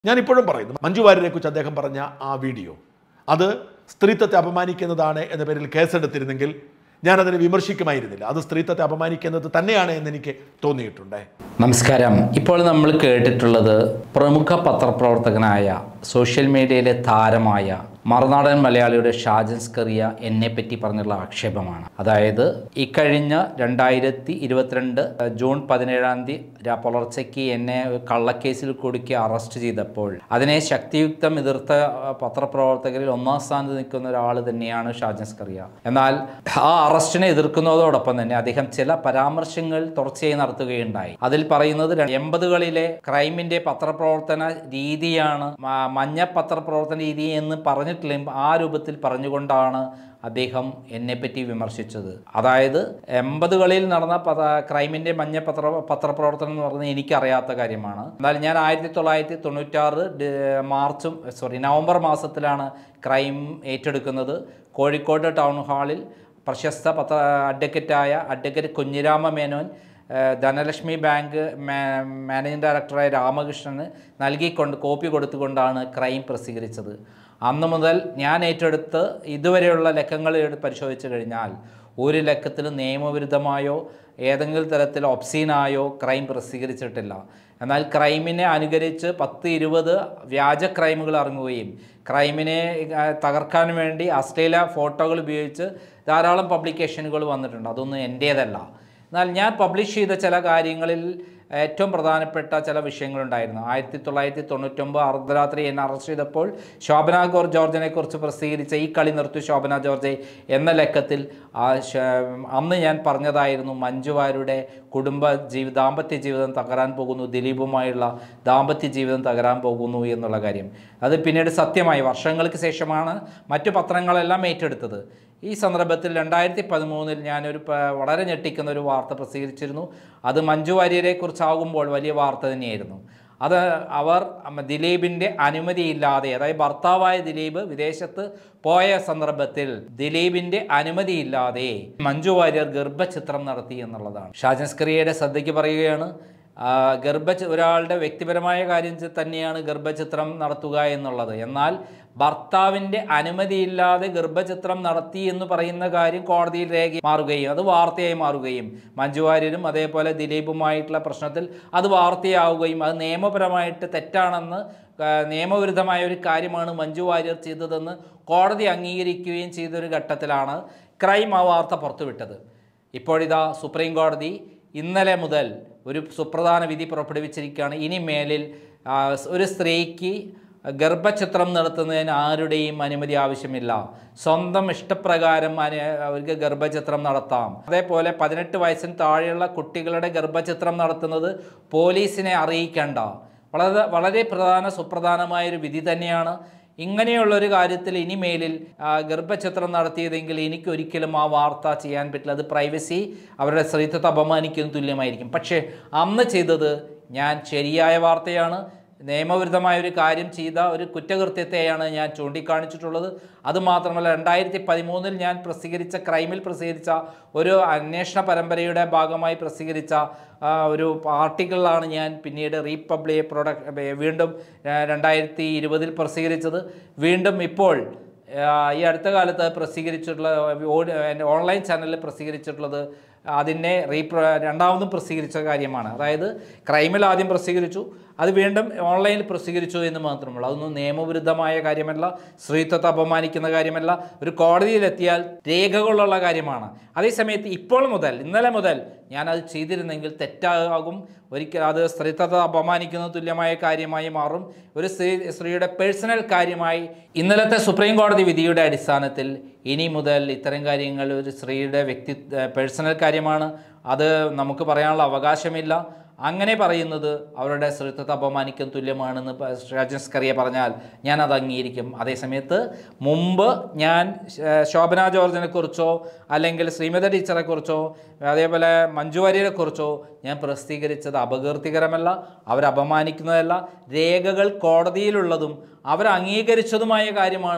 ഞാൻ ഇപ്പോഴും പറയുന്നു മഞ്ജു വാര്യരെ കുറിച്ച് അദ്ദേഹം പറഞ്ഞ ആ വീഡിയോ അത് സ്ത്രീത്വത്തെ അപമാനിക്കുന്നതാണ് എന്ന പേരിൽ കേസെടുത്തിരുന്നെങ്കിൽ ഞാൻ അതിനെ വിമർശിക്കുമായിരുന്നില്ല അത് സ്ത്രീത്വത്തെ അപമാനിക്കുന്നത് തന്നെയാണ് എന്ന് എനിക്ക് തോന്നിയിട്ടുണ്ട് നമസ്കാരം ഇപ്പോൾ നമ്മൾ കേട്ടിട്ടുള്ളത് പ്രമുഖ പത്രപ്രവർത്തകനായ സോഷ്യൽ മീഡിയയിലെ താരമായ മറുനാടൻ മലയാളിയുടെ ഷാജൻ സ്കറിയ എന്നെ പറ്റി പറഞ്ഞുള്ള ആക്ഷേപമാണ് അതായത് ഇക്കഴിഞ്ഞ രണ്ടായിരത്തി ഇരുപത്തിരണ്ട് ജൂൺ പതിനേഴാം തീയതി രാ- പുലർച്ചയ്ക്ക് എന്നെ ഒരു കള്ളക്കേസിൽ കുടുക്കി അറസ്റ്റ് ചെയ്തപ്പോൾ അതിനെ ശക്തിയുക്തം എതിർത്ത ആ, പത്രപ്രവർത്തകരിൽ ഒന്നാം സ്ഥാനത്ത് നിൽക്കുന്ന ഒരാൾ തന്നെയാണ് ഷാജൻ സ്കറിയ എന്നാൽ ആ അറസ്റ്റിനെ എതിർക്കുന്നതോടൊപ്പം തന്നെ അദ്ദേഹം ചില പരാമർശങ്ങൾ തുടർച്ചയായി നടത്തുകയുണ്ടായി അതിൽ പറയുന്നത് ര- എൺപതുകളിലെ ക്രൈമിന്റെ പത്രപ്രവർത്തന രീതിയാണ് മ- മഞ്ഞ പത്രപ്രവർത്തന രീതി എന്ന് പറഞ്ഞിട്ടില്ലെങ്കിൽ ആ രൂപത്തിൽ പറഞ്ഞുകൊണ്ടാണ് അദ്ദേഹം എന്നെപ്പറ്റി വിമർശിച്ചത് അതായത് എൺപതുകളിൽ നടന്ന പത ക്രൈമിൻ്റെ മഞ്ഞ പത്ര പത്രപ്രവർത്തനം എന്ന് പറയുന്നത് എനിക്കറിയാത്ത കാര്യമാണ് എന്നാൽ ഞാൻ ആയിരത്തി തൊള്ളായിരത്തി തൊണ്ണൂറ്റാറ് ഡി- മാർച്ചും സോറി നവംബർ മാസത്തിലാണ് ക്രൈം ഏറ്റെടുക്കുന്നത് കോഴിക്കോട് ടൗൺ ഹാളിൽ പ്രശസ്ത പത്ര അഡ്വക്കറ്റായ അഡ്വക്കറ്റ് കുഞ്ഞിരാമ മേനോൻ ഏഹ് ധനലക്ഷ്മി ബാങ്ക് മാ- മാനേജിംഗ് ഡയറക്ടറായ രാമകൃഷ്ണന് നൽകിക്കൊണ്ട് കോപ്പി കൊടുത്തുകൊണ്ടാണ് ക്രൈം പ്രസിദ്ധീകരിച്ചത് അന്ന് മുതൽ ഞാൻ ഏറ്റെടുത്ത് ഇതുവരെയുള്ള ലക്കങ്ങൾ എടുത്ത് പരിശോധിച്ചു കഴിഞ്ഞാൽ ഒരു ലക്കത്തിൽ നിയമവിരുദ്ധമായോ ഏതെങ്കിലും തരത്തിൽ ഒബ്സീനായോ ക്രൈം പ്രസിദ്ധീകരിച്ചിട്ടില്ല എന്നാൽ ക്രൈമിനെ അനുകരിച്ച് പത്ത് ഇരുപത് വ്യാജ ക്രൈമുകൾ ഇറങ്ങുകയും ക്രൈമിനെ ആ, തകർക്കാൻ വേണ്ടി അശ്ലീല ഫോട്ടോകൾ ഉപയോഗിച്ച് ധാരാളം പബ്ലിക്കേഷനുകൾ വന്നിട്ടുണ്ട് അതൊന്നും എൻ്റേതല്ല എന്നാൽ ഞാൻ പബ്ലിഷ് ചെയ്ത ചില കാര്യങ്ങളിൽ ഏറ്റവും പ്രധാനപ്പെട്ട ചില വിഷയങ്ങളുണ്ടായിരുന്നു ആയിരത്തി തൊള്ളായിരത്തി തൊണ്ണൂറ്റൊമ്പത് അർദ്ധരാത്രി എന്നെ അറസ്റ്റ് ചെയ്തപ്പോൾ ശോഭന ഗോർ ജോർജിനെ കുറിച്ച് പ്രസിദ്ധീകരിച്ച ഈ കളി നിർത്തു ശോഭന ജോർജ് എന്ന ലക്കത്തിൽ ആ ശ- അന്ന് ഞാൻ പറഞ്ഞതായിരുന്നു മഞ്ജുവാരുടെ കുടുംബ ജീവി ദാമ്പത്യ ജീവിതം തകരാൻ പോകുന്നു ദിലീപുമായുള്ള ദാമ്പത്യ ജീവിതം തകരാൻ പോകുന്നു എന്നുള്ള കാര്യം അത് പിന്നീട് സത്യമായി വർഷങ്ങൾക്ക് ശേഷമാണ് മറ്റു പത്രങ്ങളെല്ലാം ഏറ്റെടുത്തത് ഈ സന്ദർഭത്തിൽ രണ്ടായിരത്തി പതിമൂന്നിൽ ഞാനൊരു പ- വളരെ ഞെട്ടിക്കുന്ന ഒരു വാർത്ത പ്രസിദ്ധീകരിച്ചിരുന്നു അത് മഞ്ജു വാര്യരെ കുറിച്ചാകുമ്പോൾ വലിയ വാർത്ത തന്നെയായിരുന്നു അത് അവർ അമ്മ ദിലീപിൻ്റെ അനുമതിയില്ലാതെ അതായത് ഭർത്താവായ ദിലീപ് വിദേശത്ത് പോയ സന്ദർഭത്തിൽ ദിലീപിൻ്റെ അനുമതിയില്ലാതെ മഞ്ജു വാര്യർ ഗർഭചിത്രം നടത്തി എന്നുള്ളതാണ് ഷാജൻ സ്കറിയയുടെ ശ്രദ്ധയ്ക്ക് പറയുകയാണ് ആ, ഗർഭ ഒരാളുടെ വ്യക്തിപരമായ കാര്യം ചെ- തന്നെയാണ് ഗർഭചിത്രം നടത്തുക എന്നുള്ളത് എന്നാൽ ഭർത്താവിൻ്റെ അനുമതിയില്ലാതെ ഗർഭചിത്രം നടത്തി എന്ന് പറയുന്ന കാര്യം കോടതിയിൽ രേഖ മാറുകയും അത് വാർത്തയായി മാറുകയും മഞ്ജു വാര്യരും അതേപോലെ ദിലീപുമായിട്ടുള്ള പ്രശ്നത്തിൽ അത് വാർത്തയാവുകയും അത് നിയമപരമായിട്ട് തെറ്റാണെന്ന് ആ, നിയമവിരുദ്ധമായ ഒരു കാര്യമാണ് മഞ്ജു വാര്യർ ചെയ്തതെന്ന് കോടതി അംഗീകരിക്കുകയും ചെയ്തൊരു ഘട്ടത്തിലാണ് ക്രൈം ആ വാർത്ത പുറത്തുവിട്ടത് ഇപ്പോഴിതാ സുപ്രീം കോടതി ഇന്നലെ മുതൽ ഒരു സുപ്രധാന വിധി പുറപ്പെടുവിച്ചിരിക്കുകയാണ് ഇനി മേലിൽ ആ, ഒരു സ്ത്രീക്ക് ഗർഭചിത്രം നടത്തുന്നതിന് ആരുടെയും അനുമതി ആവശ്യമില്ല സ്വന്തം ഇഷ്ടപ്രകാരം അനു- അവർക്ക് ഗർഭചിത്രം നടത്താം അതേപോലെ പതിനെട്ട് വയസ്സിന് താഴെയുള്ള കുട്ടികളുടെ ഗർഭചിത്രം നടത്തുന്നത് പോലീസിനെ അറിയിക്കേണ്ട വളരെ വളരെ പ്രധാന സുപ്രധാനമായ ഒരു വിധി തന്നെയാണ് ഇങ്ങനെയുള്ള ഒരു കാര്യത്തിൽ ഇനിമേലിൽ ആ, ഗർഭചിത്രം നടത്തിയതെങ്കിൽ എനിക്ക് ഒരിക്കലും ആ വാർത്ത ചെയ്യാൻ പറ്റില്ല അത് പ്രൈവസി അവരുടെ സ്ത്രീത്വത്തെ അപമാനിക്കുന്ന തുല്യമായിരിക്കും പക്ഷേ അന്ന് ചെയ്തത് ഞാൻ ശരിയായ വാർത്തയാണ് നിയമവിരുദ്ധമായ ഒരു കാര്യം ചെയ്ത ഒരു കുറ്റകൃത്യത്തെയാണ് ഞാൻ ചൂണ്ടിക്കാണിച്ചിട്ടുള്ളത് അതുമാത്രമല്ല രണ്ടായിരത്തി പതിമൂന്നിൽ ഞാൻ പ്രസിദ്ധീകരിച്ച ക്രൈമിൽ പ്രസിദ്ധീകരിച്ച ഒരു അന്വേഷണ പരമ്പരയുടെ ഭാഗമായി പ്രസിദ്ധീകരിച്ച ആ, ഒരു ആർട്ടിക്കിളാണ് ഞാൻ പിന്നീട് റീപബ്ലി പ്രൊഡക്ട് വീണ്ടും ആ, രണ്ടായിരത്തി ഇരുപതിൽ പ്രസിദ്ധീകരിച്ചത് വീണ്ടും ഇപ്പോൾ ആ, ഈ അടുത്ത കാലത്ത് പ്രസിദ്ധീകരിച്ചിട്ടുള്ള ഓടി- എൻ്റെ ഓൺലൈൻ ചാനലിൽ പ്രസിദ്ധീകരിച്ചിട്ടുള്ളത് അതിനെ റീപ്ര രണ്ടാമതും പ്രസിദ്ധീകരിച്ച കാര്യമാണ് അതായത് ക്രൈമിൽ ആദ്യം പ്രസിദ്ധീകരിച്ചു അത് വീണ്ടും ഓൺലൈനിൽ പ്രസിദ്ധീകരിച്ചു എന്ന് മാത്രമുള്ളൂ അതൊന്നും നിയമവിരുദ്ധമായ കാര്യമല്ല സ്ത്രീത്വത്തെ അപമാനിക്കുന്ന കാര്യമല്ല ഒരു കോടതിയിലെത്തിയാൽ രേഖകളുള്ള കാര്യമാണ് അതേസമയത്ത് ഇപ്പോൾ മുതൽ ഇന്നലെ മുതൽ ഞാനത് ചെയ്തിരുന്നെങ്കിൽ തെറ്റാകും ഒരിക്കൽ അത് സ്ത്രീത്വത്തെ അപമാനിക്കുന്ന തുല്യമായ കാര്യമായി മാറും ഒരു സ്ത്രീ സ്ത്രീയുടെ പേഴ്സണൽ കാര്യമായി ഇന്നലത്തെ സുപ്രീം കോടതി വിധിയുടെ അടിസ്ഥാനത്തിൽ ഇനി മുതൽ ഇത്തരം കാര്യങ്ങൾ ഒരു സ്ത്രീയുടെ വ്യക്തി പേഴ്സണൽ കാര്യമാണ് അത് നമുക്ക് പറയാനുള്ള അവകാശമില്ല അങ്ങനെ പറയുന്നത് അവരുടെ സ്ത്രീത്വത്തെ അപമാനിക്കുന്ന തുല്യമാണെന്ന് പ- ഷാജൻ സ്കറിയ പറഞ്ഞാൽ ഞാൻ അത് അംഗീകരിക്കും അതേസമയത്ത് മുമ്പ് ഞാൻ ശ- ശോഭന ജോർജിനെ കുറിച്ചോ അല്ലെങ്കിൽ ശ്രീമതി ടീച്ചറെ കുറിച്ചോ അതേപോലെ മഞ്ജു വാര്യരെ കുറിച്ചോ ഞാൻ പ്രസിദ്ധീകരിച്ചത് അപകീർത്തികരമല്ല അവരെ അപമാനിക്കുന്നതല്ല രേഖകൾ കോടതിയിലുള്ളതും അവർ അംഗീകരിച്ചതുമായ കാര്യമാണ്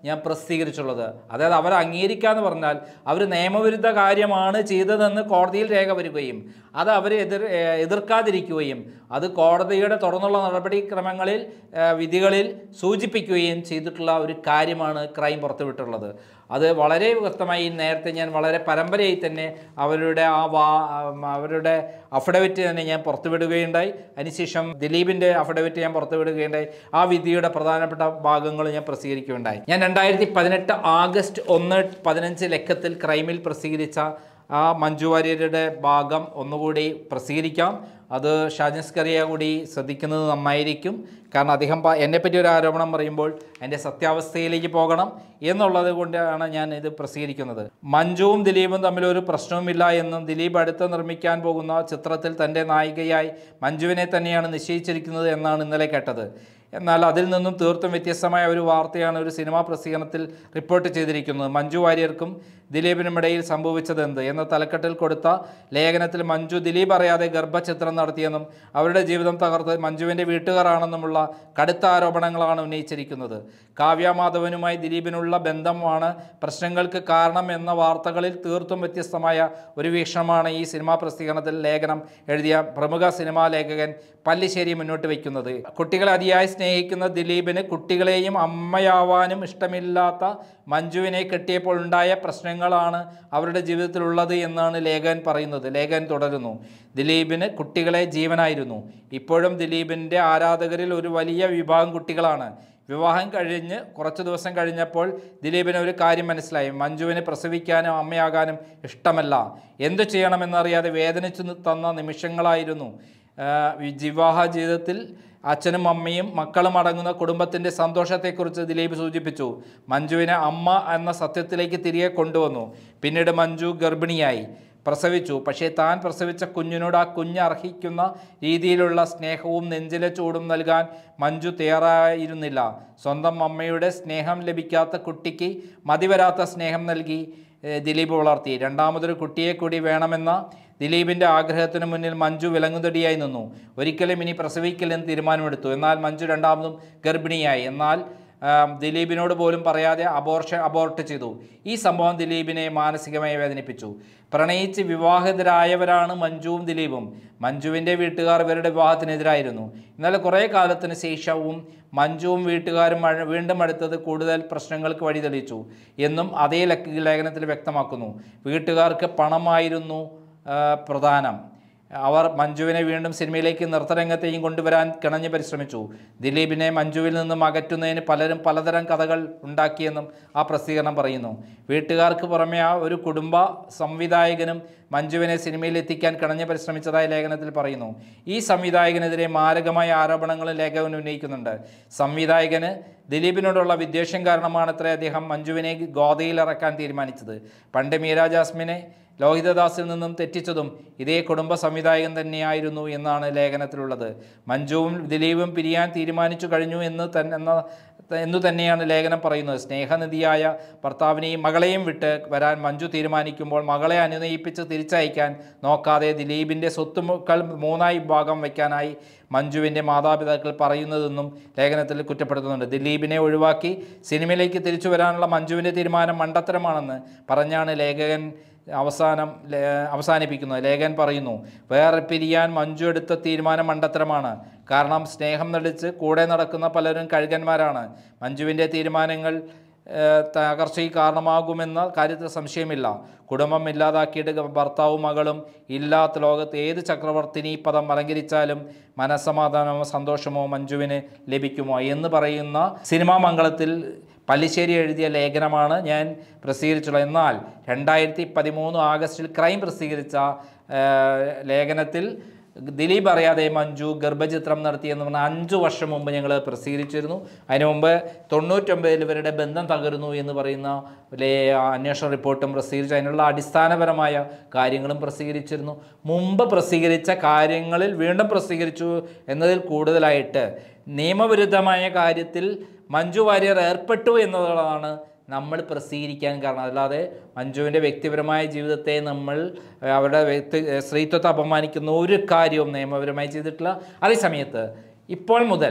ഞാൻ പ്രസിദ്ധീകരിച്ചുള്ളത് അതായത് അവർ അംഗീകരിക്കുക എന്ന് പറഞ്ഞാൽ അവർ നിയമവിരുദ്ധ കാര്യമാണ് ചെയ്തതെന്ന് കോടതിയിൽ രേഖ വരികയും അത് അവർ എതിർ ഏഹ് എതിർക്കാതിരിക്കുകയും അത് കോടതിയുടെ തുടർന്നുള്ള നടപടിക്രമങ്ങളിൽ ഏഹ് വിധികളിൽ സൂചിപ്പിക്കുകയും ചെയ്തിട്ടുള്ള ഒരു കാര്യമാണ് ക്രൈം പുറത്തുവിട്ടുള്ളത് അത് വളരെ വ്യക്തമായി നേരത്തെ ഞാൻ വളരെ പരമ്പരയായി തന്നെ അവരുടെ ആ വാ അവരുടെ അഫിഡവിറ്റ് തന്നെ ഞാൻ പുറത്തുവിടുകയുണ്ടായി അതിനുശേഷം ദിലീപിൻ്റെ അഫിഡവിറ്റ് ഞാൻ പുറത്തുവിടുകയുണ്ടായി ആ വിധിയുടെ പ്രധാനപ്പെട്ട ഭാഗങ്ങൾ ഞാൻ പ്രസിദ്ധീകരിക്കുകയുണ്ടായി ഞാൻ രണ്ടായിരത്തി പതിനെട്ട് ആഗസ്റ്റ് ഒന്ന് പതിനഞ്ച് ലക്കത്തിൽ ക്രൈമിൽ പ്രസിദ്ധീകരിച്ച ആ മഞ്ജു വാര്യരുടെ ഭാഗം ഒന്നുകൂടി പ്രസിദ്ധീകരിക്കാം അത് ഷാജൻസ്കറിയ കൂടി ശ്രദ്ധിക്കുന്നത് നന്നായിരിക്കും കാരണം അദ്ദേഹം പ- എന്നെപ്പറ്റി ഒരു ആരോപണം പറയുമ്പോൾ അതിൻ്റെ സത്യാവസ്ഥയിലേക്ക് പോകണം എന്നുള്ളത് കൊണ്ടാണ് ഞാൻ ഇത് പ്രസിദ്ധീകരിക്കുന്നത് മഞ്ജുവും ദിലീപും തമ്മിൽ ഒരു പ്രശ്നവുമില്ല എന്നും ദിലീപ് അടുത്ത് നിർമ്മിക്കാൻ പോകുന്ന ചിത്രത്തിൽ തൻ്റെ നായികയായി മഞ്ജുവിനെ തന്നെയാണ് നിശ്ചയിച്ചിരിക്കുന്നത് എന്നാണ് ഇന്നലെ കേട്ടത് എന്നാൽ അതിൽ നിന്നും തീർത്തും വ്യത്യസ്തമായ ഒരു വാർത്തയാണ് ഒരു സിനിമാ പ്രസിദ്ധീകരണത്തിൽ റിപ്പോർട്ട് ചെയ്തിരിക്കുന്നത് മഞ്ജു വാര്യർക്കും ദിലീപിനും ഇടയിൽ സംഭവിച്ചത് എന്ത് എന്ന തലക്കെട്ടിൽ കൊടുത്ത ലേഖനത്തിൽ മഞ്ജു ദിലീപ് അറിയാതെ ഗർഭചിത്രം നടത്തിയെന്നും അവരുടെ ജീവിതം തകർത്ത് മഞ്ജുവിൻ്റെ വീട്ടുകാരാണെന്നുമുള്ള കടുത്ത ആരോപണങ്ങളാണ് ഉന്നയിച്ചിരിക്കുന്നത് കാവ്യ മാധവനുമായി ദിലീപിനുള്ള ബന്ധമാണ് പ്രശ്നങ്ങൾക്ക് കാരണം എന്ന വാർത്തകളിൽ തീർത്തും വ്യത്യസ്തമായ ഒരു വീക്ഷണമാണ് ഈ സിനിമാ പ്രസിദ്ധീകരണത്തിൽ ലേഖനം എഴുതിയ പ്രമുഖ സിനിമാ ലേഖകൻ പല്ലിശ്ശേരി മുന്നോട്ട് വയ്ക്കുന്നത് കുട്ടികളെ അതിയായി സ്നേഹിക്കുന്ന ദിലീപിന് കുട്ടികളെയും അമ്മയാവാനും ഇഷ്ടമില്ലാത്ത മഞ്ജുവിനെ കെട്ടിയപ്പോൾ ഉണ്ടായ പ്രശ്നങ്ങളാണ് അവരുടെ ജീവിതത്തിലുള്ളത് എന്നാണ് ലേഖകൻ പറയുന്നത് ലേഖകൻ തുടരുന്നു ദിലീപിന് കുട്ടികളെ ജീവനായിരുന്നു ഇപ്പോഴും ദിലീപിൻ്റെ ആരാധകരിൽ ഒരു വലിയ വിഭാഗം കുട്ടികളാണ് വിവാഹം കഴിഞ്ഞ് കുറച്ച് ദിവസം കഴിഞ്ഞപ്പോൾ ദിലീപിന് ഒരു കാര്യം മനസ്സിലായി മഞ്ജുവിന് പ്രസവിക്കാനും അമ്മയാകാനും ഇഷ്ടമല്ല എന്തു ചെയ്യണമെന്നറിയാതെ വേദനിച്ചു നി- തന്ന നിമിഷങ്ങളായിരുന്നു ആ, വി- വിവാഹ ജീവിതത്തിൽ അച്ഛനും അമ്മയും മക്കളും അടങ്ങുന്ന കുടുംബത്തിൻ്റെ സന്തോഷത്തെക്കുറിച്ച് ദിലീപ് സൂചിപ്പിച്ചു മഞ്ജുവിനെ അമ്മ എന്ന സത്യത്തിലേക്ക് തിരികെ കൊണ്ടുവന്നു പിന്നീട് മഞ്ജു ഗർഭിണിയായി പ്രസവിച്ചു പക്ഷേ താൻ പ്രസവിച്ച കുഞ്ഞിനോട് ആ കുഞ്ഞ് അർഹിക്കുന്ന രീതിയിലുള്ള സ്നേഹവും നെഞ്ചിലെ ചൂടും നൽകാൻ മഞ്ജു തയ്യാറായിരുന്നില്ല സ്വന്തം അമ്മയുടെ സ്നേഹം ലഭിക്കാത്ത കുട്ടിക്ക് മതിവരാത്ത സ്നേഹം നൽകി ഏഹ്, ദിലീപ് വളർത്തി രണ്ടാമതൊരു കുട്ടിയെ കൂടി വേണമെന്ന ദിലീപിൻ്റെ ആഗ്രഹത്തിന് മുന്നിൽ മഞ്ജു വിലങ്ങുതടിയായി നിന്നു ഒരിക്കലും ഇനി പ്രസവിക്കില്ലെന്ന് തീരുമാനമെടുത്തു എന്നാൽ മഞ്ജു രണ്ടാമതും ഗർഭിണിയായി എന്നാൽ ആം, ദിലീപിനോട് പോലും പറയാതെ അബോർഷ അബോർട്ട് ചെയ്തു ഈ സംഭവം ദിലീപിനെ മാനസികമായി വേദനിപ്പിച്ചു പ്രണയിച്ച് വിവാഹിതരായവരാണ് മഞ്ജുവും ദിലീപും മഞ്ജുവിൻ്റെ വീട്ടുകാർ ഇവരുടെ വിവാഹത്തിനെതിരായിരുന്നു എന്നാൽ കുറേ കാലത്തിന് ശേഷവും മഞ്ജുവും വീട്ടുകാരും മഴ- വീണ്ടും അടുത്തത് കൂടുതൽ പ്രശ്നങ്ങൾക്ക് വഴിതെളിച്ചു എന്നും അതേ ലക്ക് ലേഖനത്തിൽ വ്യക്തമാക്കുന്നു വീട്ടുകാർക്ക് പണമായിരുന്നു ആ, പ്രധാനം അവർ മഞ്ജുവിനെ വീണ്ടും സിനിമയിലേക്ക് നൃത്തരംഗത്തെയും കൊണ്ടുവരാൻ കിണഞ്ഞു പരിശ്രമിച്ചു ദിലീപിനെ മഞ്ജുവിൽ നിന്നും അകറ്റുന്നതിന് പലരും പലതരം കഥകൾ ഉണ്ടാക്കിയെന്നും ആ പ്രസിദ്ധീകരണം പറയുന്നു വീട്ടുകാർക്ക് പുറമെ ആ ഒരു കുടുംബ സംവിധായകനും മഞ്ജുവിനെ സിനിമയിൽ എത്തിക്കാൻ കിണഞ്ഞു പരിശ്രമിച്ചതായി ലേഖനത്തിൽ പറയുന്നു ഈ സംവിധായകനെതിരെ മാരകമായ ആരോപണങ്ങളും ലേഖകൻ ഉന്നയിക്കുന്നുണ്ട് സംവിധായകന് ദിലീപിനോടുള്ള വിദ്വേഷം കാരണമാണത്രേ അദ്ദേഹം മഞ്ജുവിനെ ഗോതയിൽ ഇറക്കാൻ തീരുമാനിച്ചത് പണ്ട് മീര ജാസ്മിനെ ലോഹിതദാസിൽ നിന്നും തെറ്റിച്ചതും ഇതേ കുടുംബ സംവിധായകൻ തന്നെയായിരുന്നു എന്നാണ് ലേഖനത്തിലുള്ളത് മഞ്ജുവും ദിലീപും പിരിയാൻ തീരുമാനിച്ചു കഴിഞ്ഞു എന്ന് തന്നെ എന്ന എന്നു തന്നെയാണ് ലേഖനം പറയുന്നത് സ്നേഹനിധിയായ ഭർത്താവിനെയും മകളെയും വിട്ട് വരാൻ മഞ്ജു തീരുമാനിക്കുമ്പോൾ മകളെ അനുനയിപ്പിച്ച് തിരിച്ചയക്കാൻ നോക്കാതെ ദിലീപിൻ്റെ സ്വത്തുക്കൾ മൂന്നായി ഭാഗം വയ്ക്കാനായി മഞ്ജുവിൻ്റെ മാതാപിതാക്കൾ പറയുന്നതെന്നും ലേഖനത്തിൽ കുറ്റപ്പെടുത്തുന്നുണ്ട് ദിലീപിനെ ഒഴിവാക്കി സിനിമയിലേക്ക് തിരിച്ചു വരാനുള്ള മഞ്ജുവിൻ്റെ തീരുമാനം മണ്ടത്തരമാണെന്ന് പറഞ്ഞാണ് ലേഖകൻ അവസാനം ലേ- അവസാനിപ്പിക്കുന്നത് ലേഖൻ പറയുന്നു വേറെ പിരിയാൻ മഞ്ജു എടുത്ത തീരുമാനം മണ്ടത്തരമാണ് കാരണം സ്നേഹം നടിച്ച് കൂടെ നടക്കുന്ന പലരും കഴുകന്മാരാണ് മഞ്ജുവിൻ്റെ തീരുമാനങ്ങൾ ഏഹ്, തകർച്ചയ്ക്ക് കാരണമാകുമെന്ന കാര്യത്തിൽ സംശയമില്ല കുടുംബം ഇല്ലാതാക്കിയിട്ട് ഭർത്താവും മകളും ഇല്ലാത്ത ലോകത്ത് ഏത് ചക്രവർത്തിനി പദം അലങ്കരിച്ചാലും മനസ്സമാധാനമോ സന്തോഷമോ മഞ്ജുവിന് ലഭിക്കുമോ എന്ന് പറയുന്ന സിനിമാ മംഗളത്തിൽ പല്ലിശ്ശേരി എഴുതിയ ലേഖനമാണ് ഞാൻ പ്രസിദ്ധീകരിച്ചുള്ളത് എന്നാൽ രണ്ടായിരത്തി പതിമൂന്ന് ആഗസ്റ്റിൽ ക്രൈം പ്രസിദ്ധീകരിച്ച ആ, ലേഖനത്തിൽ ദിലീപ് അറിയാതെ മഞ്ജു ഗർഭചിത്രം നടത്തിയെന്ന് പറഞ്ഞാൽ അഞ്ചു വർഷം മുമ്പ് ഞങ്ങൾ പ്രസിദ്ധീകരിച്ചിരുന്നു അതിനു മുമ്പ് തൊണ്ണൂറ്റൊമ്പതിൽ ഇവരുടെ ബന്ധം തകർന്നു എന്ന് പറയുന്ന ലേ അന്വേഷണ റിപ്പോർട്ടും പ്രസിദ്ധീകരിച്ചു അതിനുള്ള അടിസ്ഥാനപരമായ കാര്യങ്ങളും പ്രസിദ്ധീകരിച്ചിരുന്നു മുമ്പ് പ്രസിദ്ധീകരിച്ച കാര്യങ്ങളിൽ വീണ്ടും പ്രസിദ്ധീകരിച്ചു എന്നതിൽ കൂടുതലായിട്ട് നിയമവിരുദ്ധമായ കാര്യത്തിൽ മഞ്ജു വാര്യർ ഏർപ്പെട്ടു എന്നുള്ളതാണ് നമ്മൾ പ്രസിദ്ധീകരിക്കാൻ കാരണം അല്ലാതെ മഞ്ജുവിൻ്റെ വ്യക്തിപരമായ ജീവിതത്തെ നമ്മൾ ഏഹ്, അവരുടെ വ്യക്തി ഏഹ്, സ്ത്രീത്വത്തെ അപമാനിക്കുന്ന ഒരു കാര്യവും നിയമപരമായി ചെയ്തിട്ടില്ല അതേസമയത്ത് ഇപ്പോൾ മുതൽ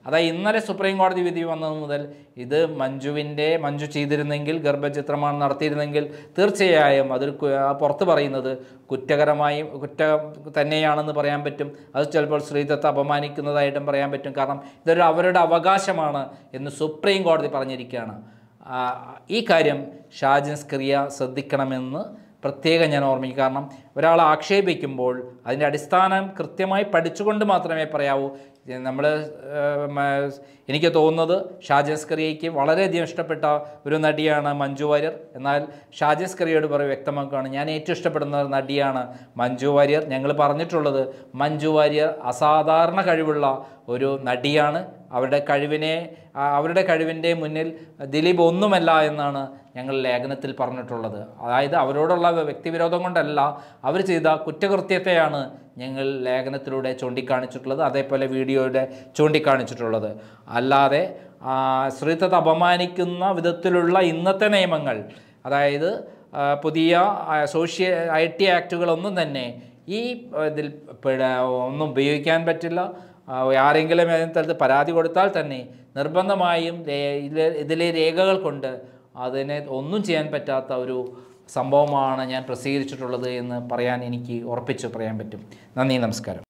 അതായത് ഇന്നലെ സുപ്രീം കോടതി വിധി വന്നത് മുതൽ ഇത് മഞ്ജുവിൻ്റെ മഞ്ജു ചെയ്തിരുന്നെങ്കിൽ ഗർഭചിത്രമാണ് നടത്തിയിരുന്നെങ്കിൽ തീർച്ചയായും അതൊരു കു- ആ പുറത്ത് പറയുന്നത് കുറ്റകരമായും കുറ്റം തന്നെയാണെന്ന് പറയാൻ പറ്റും അത് ചിലപ്പോൾ സ്ത്രീത്വത്തെ അപമാനിക്കുന്നതായിട്ടും പറയാൻ പറ്റും കാരണം ഇതൊരു അവരുടെ അവകാശമാണ് എന്ന് സുപ്രീം കോടതി പറഞ്ഞിരിക്കുകയാണ് ആ, ഈ കാര്യം ഷാജിൻ സ്ക്രിയ ശ്രദ്ധിക്കണമെന്ന് പ്രത്യേകം ഞാൻ ഓർമ്മിക്കും കാരണം ഒരാളെ ആക്ഷേപിക്കുമ്പോൾ അതിൻ്റെ അടിസ്ഥാനം കൃത്യമായി പഠിച്ചുകൊണ്ട് മാത്രമേ പറയാവൂ നമ്മൾ എനിക്ക് തോന്നുന്നത് ഷാജൻ സ്കറിയയ്ക്ക് വളരെയധികം ഇഷ്ടപ്പെട്ട ഒരു നടിയാണ് മഞ്ജു വാര്യർ എന്നാൽ ഷാജൻ സ്കറിയോട് പറയും വ്യക്തമാക്കുകയാണ് ഞാൻ ഏറ്റവും ഇഷ്ടപ്പെടുന്ന ഒരു നടിയാണ് മഞ്ജു വാര്യർ ഞങ്ങൾ പറഞ്ഞിട്ടുള്ളത് മഞ്ജു വാര്യർ അസാധാരണ കഴിവുള്ള ഒരു നടിയാണ് അവരുടെ കഴിവിനെ ആ, അവരുടെ കഴിവിൻ്റെ മുന്നിൽ ദിലീപ് ഒന്നുമല്ല എന്നാണ് ഞങ്ങൾ ലേഖനത്തിൽ പറഞ്ഞിട്ടുള്ളത് അതായത് അവരോടുള്ള വ്യക്തിവിരോധം കൊണ്ടല്ല അവർ ചെയ്ത കുറ്റകൃത്യത്തെയാണ് ഞങ്ങൾ ലേഖനത്തിലൂടെ ചൂണ്ടിക്കാണിച്ചിട്ടുള്ളത് അതേപോലെ വീഡിയോയുടെ ചൂണ്ടിക്കാണിച്ചിട്ടുള്ളത് അല്ലാതെ ആ, സ്ത്രീത്വത്തെ അപമാനിക്കുന്ന വിധത്തിലുള്ള ഇന്നത്തെ നിയമങ്ങൾ അതായത് ആ, പുതിയ സോഷ്യ ഐ ടി ആക്റ്റുകളൊന്നും തന്നെ ഈ ആ, ഇതിൽ പെട- ഒന്നും ഉപയോഗിക്കാൻ പറ്റില്ല ആ, ആരെങ്കിലും ഏതെങ്കിലും തരത്തിൽ പരാതി കൊടുത്താൽ തന്നെ നിർബന്ധമായും രേ- ഇതിലെ- ഇതിലെ രേഖകൾ കൊണ്ട് അതിനെ ഒന്നും ചെയ്യാൻ പറ്റാത്ത ഒരു സംഭവമാണ് ഞാൻ പ്രസിദ്ധീകരിച്ചിട്ടുള്ളത് എന്ന് പറയാൻ എനിക്ക് ഉറപ്പിച്ച് പറയാൻ പറ്റും നന്ദി നമസ്കാരം